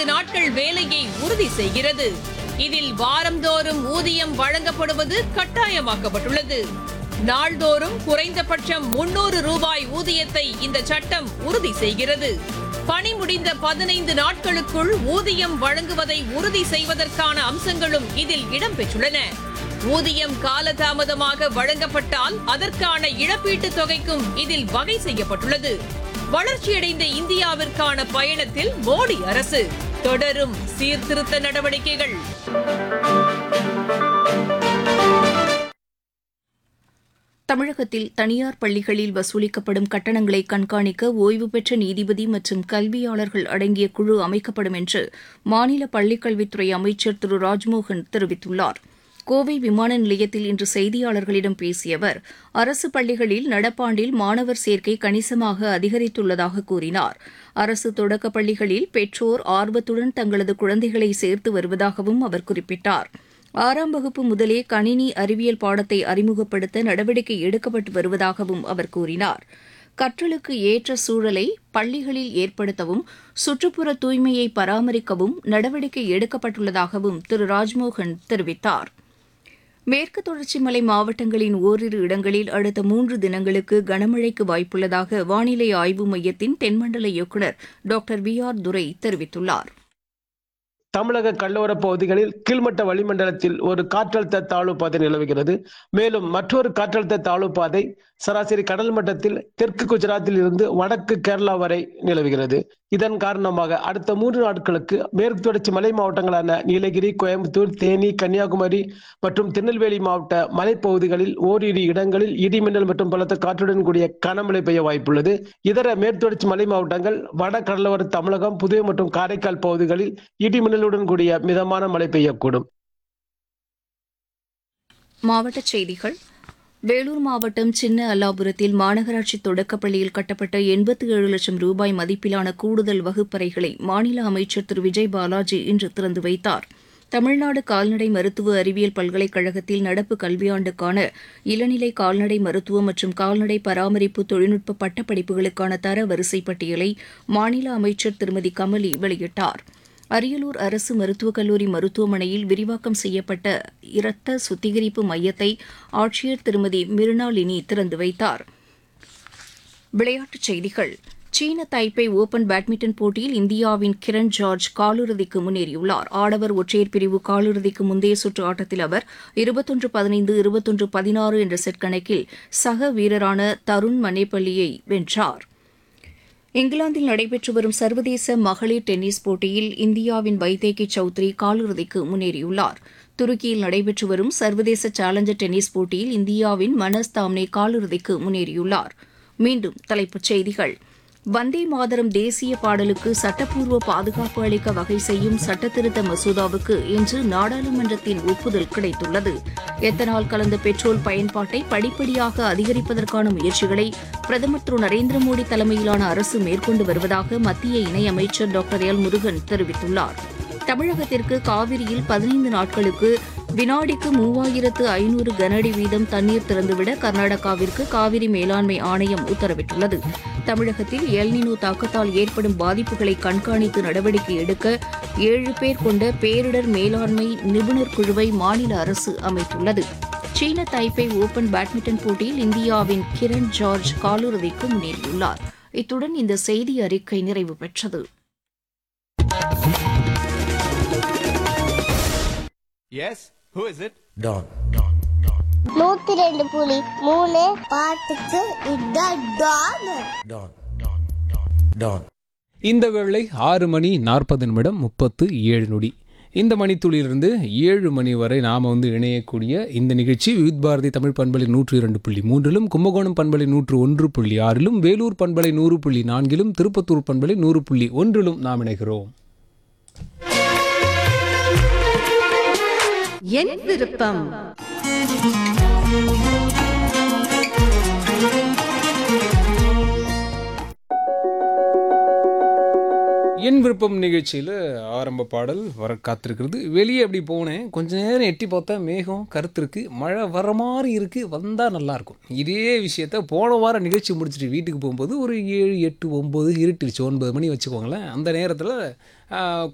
பதினைந்து நாட்கள் வேலையை உறுதி செய்கிறது இதில் வாரந்தோறும் ஊதியம் வழங்கப்படுவது கட்டாயமாக்கப்பட்டுள்ளது நாள்தோறும் குறைந்தபட்சம் முன்னூறு ரூபாய் ஊதியத்தை இந்த சட்டம் உறுதி செய்கிறது பணி முடிந்த பதினைந்து நாட்களுக்குள் ஊதியம் வழங்குவதை உறுதி செய்வதற்கான அம்சங்களும் இதில் இடம்பெற்றுள்ளன ஊதியம் காலதாமதமாக வழங்கப்பட்டால் அதற்கான இழப்பீட்டுத் தொகைக்கும் இதில் வகை செய்யப்பட்டுள்ளது வளர்ச்சியடைந்த இந்தியாவிற்கான பயணத்தில் மோடி அரசு தொடரும் சீர்திருத்த நடவடிக்கைகள் தமிழகத்தில் தனியார் பள்ளிகளில் வசூலிக்கப்படும் கட்டணங்களை கண்காணிக்க ஓய்வு பெற்ற நீதிபதி மற்றும் கல்வியாளர்கள் அடங்கிய குழு அமைக்கப்படும் என்று மாநில பள்ளிக்கல்வித்துறை அமைச்சர் திரு ராஜ்மோகன் தெரிவித்துள்ளார் கோவை விமான நிலையத்தில் இன்று செய்தியாளர்களிடம் பேசிய அவர் அரசு பள்ளிகளில் நடப்பாண்டில் மாணவர் சேர்க்கை கணிசமாக அதிகரித்துள்ளதாக கூறினார் அரசு தொடக்கப் பள்ளிகளில் பெற்றோர் ஆர்வத்துடன் தங்களது குழந்தைகளை சேர்த்து வருவதாகவும் அவர் குறிப்பிட்டார் ஆறாம் வகுப்பு முதலே கணினி அறிவியல் பாடத்தை அறிமுகப்படுத்த நடவடிக்கை எடுக்கப்பட்டு வருவதாகவும் அவர் கூறினார் கற்றலுக்கு ஏற்ற சூழலை பள்ளிகளில் ஏற்படுத்தவும் சுற்றுப்புற தூய்மையை பராமரிக்கவும் நடவடிக்கை எடுக்கப்பட்டுள்ளதாகவும் திரு ராஜ்மோகன் தெரிவித்தார் மேற்கு தொடர்ச்சி மலை மாவட்டங்களின் ஓரிரு இடங்களில் அடுத்த மூன்று தினங்களுக்கு கனமழைக்கு வாய்ப்புள்ளதாக வானிலை ஆய்வு மையத்தின் தென்மண்டல இயக்குநர் டாக்டர் வி ஆர் துரை தெரிவித்துள்ளார் தமிழக கடலோர பகுதிகளில் கீழ்மட்ட வளிமண்டலத்தில் ஒரு காற்றழுத்த தாழ்வு பாதை நிலவுகிறது மேலும் மற்றொரு காற்றழுத்த தாழ்வு பாதை சராசரி கடல் மட்டத்தில் தெற்கு குஜராத்தில் இருந்து வடக்கு கேரளா வரை நிலவுகிறது இதன் காரணமாக அடுத்த மூன்று நாட்களுக்கு மேற்கு தொடர்ச்சி மலை மாவட்டங்களான நீலகிரி கோயம்புத்தூர் தேனி கன்னியாகுமரி மற்றும் திருநெல்வேலி மாவட்ட மலைப்பகுதிகளில் ஓரிரு இடங்களில் இடிமின்னல் மற்றும் பலத்த காற்றுடன் கூடிய கனமழை பெய்ய வாய்ப்புள்ளது இதர மேற்கு தொடர்ச்சி மலை மாவட்டங்கள் வட கடலோர தமிழகம் புதுவை மற்றும் காரைக்கால் பகுதிகளில் இடிமின்னலுடன் கூடிய மிதமான மழை பெய்யக்கூடும் மாவட்டச் செய்திகள் வேலூர் மாவட்டம் சின்ன அல்லாபுரத்தில் மாநகராட்சி தொடக்கப்பள்ளியில் கட்டப்பட்ட எண்பத்தி ஏழு லட்சம் ரூபாய் மதிப்பிலான கூடுதல் வகுப்பறைகளை மாநில அமைச்சர் திரு விஜய் பாலாஜி இன்று திறந்து வைத்தார் தமிழ்நாடு கால்நடை மருத்துவ அறிவியல் பல்கலைக்கழகத்தில் நடப்பு கல்வியாண்டுக்கான இளநிலை கால்நடை மருத்துவம் மற்றும் கால்நடை பராமரிப்பு தொழில்நுட்ப பட்டப்படிப்புகளுக்கான தர வரிசை பட்டியலை மாநில அமைச்சர் திருமதி கமலி வெளியிட்டார் அரியலூர் அரசு மருத்துவக் கல்லூரி மருத்துவமனையில் விரிவாக்கம் செய்யப்பட்ட இரத்த சுத்திகரிப்பு மையத்தை ஆட்சியர் திருமதி மிருனாளினி திறந்து வைத்தார் விளையாட்டுச் செய்திகள் சீன தைப்பே ஓபன் பேட்மிண்டன் போட்டியில் இந்தியாவின் கிரண் ஜார்ஜ் காலிறுதிக்கு முன்னேறியுள்ளார் ஆடவர் ஒற்றையர் பிரிவு காலிறுதிக்கு முந்தைய சுற்று ஆட்டத்தில் அவர் இருபத்தொன்று பதினைந்து இருபத்தொன்று பதினாறு என்ற செட் கணக்கில் சக வீரரான தருண் மனேபள்ளியை வென்றார் இங்கிலாந்தில் நடைபெற்று வரும் சர்வதேச மகளிர் டென்னிஸ் போட்டியில் இந்தியாவின் வைதேகி சௌத்ரி காலிறுதிக்கு முன்னேறியுள்ளார் துருக்கியில் நடைபெற்று வரும் சர்வதேச சேலஞ்சர் டென்னிஸ் போட்டியில் இந்தியாவின் மனஸ் தாம்னே காலிறுதிக்கு முன்னேறியுள்ளார் மீண்டும் தலைப்புச் செய்திகள் வந்தே மாதரம் தேசிய பாடலுக்கு சட்டப்பூர்வ பாதுகாப்பு அளிக்க வகை செய்யும் சட்டத்திருத்த மசோதாவுக்கு இன்று நாடாளுமன்றத்தின் ஒப்புதல் கிடைத்துள்ளது எத்தனால் கலந்த பெட்ரோல் பயன்பாட்டை படிப்படியாக அதிகரிப்பதற்கான முயற்சிகளை பிரதமர் திரு நரேந்திர மோடி தலைமையிலான அரசு மேற்கொண்டு வருவதாக மத்திய இணையமைச்சர் டாக்டர் எல் முருகன் தெரிவித்துள்ளார் தமிழகத்திற்கு காவிரியில் பதினைந்து நாட்களுக்கு வினாடிக்கு மூவாயிரத்து ஐநூறு கனஅடி வீதம் தண்ணீர் திறந்துவிட கர்நாடகாவிற்கு காவிரி மேலாண்மை ஆணையம் உத்தரவிட்டுள்ளது தமிழகத்தில் எல்னினோ தாக்கத்தால் ஏற்படும் பாதிப்புகளை கண்காணித்து நடவடிக்கை எடுக்க ஏழு பேர் கொண்ட பேரிடர் மேலாண்மை நிபுணர் குழுவை மாநில அரசு அமைத்துள்ளது சீன தைப்பே ஓபன் பேட்மிண்டன் போட்டியில் இந்தியாவின் கிரண் ஜார்ஜ் காலிறுதிக்கு முன்னேறியுள்ளார் இத்துடன் இந்த செய்தி அறிக்கை நிறைவு பெற்றது Yes? Who is it? Don. நூத்தி ரெண்டு புலி மூணு பாட்டுக்கு இதான் டான் Don. Don. இந்த வேளை ஆறு மணி நாற்பது நிமிடம் முப்பத்து ஏழு நொடி இந்த மணித்துளியிலிருந்து ஏழு மணி வரை நாம் வந்து இணையக்கூடிய இந்த நிகழ்ச்சி விவித் பாரதி தமிழ் பண்பலை நூற்று இரண்டு புள்ளி மூன்றிலும் கும்பகோணம் பண்பலை நூற்று ஒன்று புள்ளி ஆறிலும் வேலூர் பண்பலை நூறு புள்ளி நான்கிலும் திருப்பத்தூர் பண்பலை நூறு புள்ளி ஒன்றிலும் நாம் இணைகிறோம் என் விருப்பம் என் விருப்பம் நிகழ்ச்சியில் ஆரம்ப பாடல் வர காத்திருக்கிறது வெளியே அப்படி போனேன் கொஞ்ச நேரம் எட்டி பார்த்தா மேகம் கருத்து மழை வர மாதிரி இருக்குது வந்தால் நல்லாயிருக்கும் இதே விஷயத்த போன வாரம் நிகழ்ச்சி முடிச்சுட்டு வீட்டுக்கு போகும்போது ஒரு ஏழு எட்டு ஒம்பது இருட்டுருச்சு ஒன்பது மணி வச்சுக்கோங்களேன் அந்த நேரத்தில்